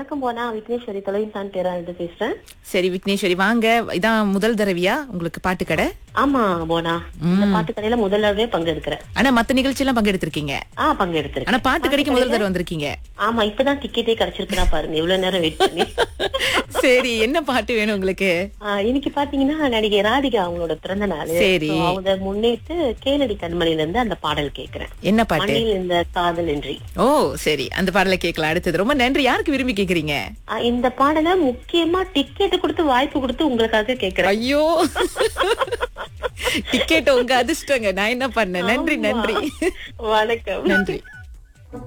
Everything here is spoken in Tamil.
வணக்கம் போனா விக்னேஸ்வரி தொலைவிசான் பேராண்டு பேசுறேன் சரி விக்னேஸ்வரி வாங்க இதான் முதல் தடவையா உங்களுக்கு பாட்டு கடை ஆமா போனா இந்த பாட்டு கடையில முதல்ல பங்கெடுக்கிறேன் ஆனா மத்த நிகழ்ச்சி எல்லாம் பங்கெடுத்திருக்கீங்க ஆ பங்கெடுத்திருக்கேன் ஆனா பாட்டு கடைக்கு முதல் தடவை வந்திருக்கீங்க ஆமா இப்பதான் டிக்கெட்டே கிடைச்சிருக்குனா பாருங்க இவ்வளவு நேரம் வெயிட் பண்ணி சரி என்ன பாட்டு வேணும் உங்களுக்கு ஆ, இன்னைக்கு பாத்தீங்கன்னா நடிகை ராதிகா அவங்களோட பிறந்த நாள் சரி. So, அவங்க முன்னேற்று கேளடி கண்மணில இருந்து அந்த பாடல் கேக்குறேன் என்ன பாட்டு மண்ணில் இந்த காதல் இன்றி ஓ சரி அந்த பாடலை கேட்கலாம் அடுத்தது ரொம்ப நன்றி யாருக்கு விரும்பி கேக்குறீங்க ஆ, இந்த பாடலை முக்கியமா டிக்கெட் கொடுத்து வாய்ப்பு கொடுத்து உங்களுக்காக கேக்குறேன் ஐயோ டிக்கெட் உங்க அதிர்ஷ்டங்க நான் என்ன பண்ணேன் நன்றி நன்றி வணக்கம் நன்றி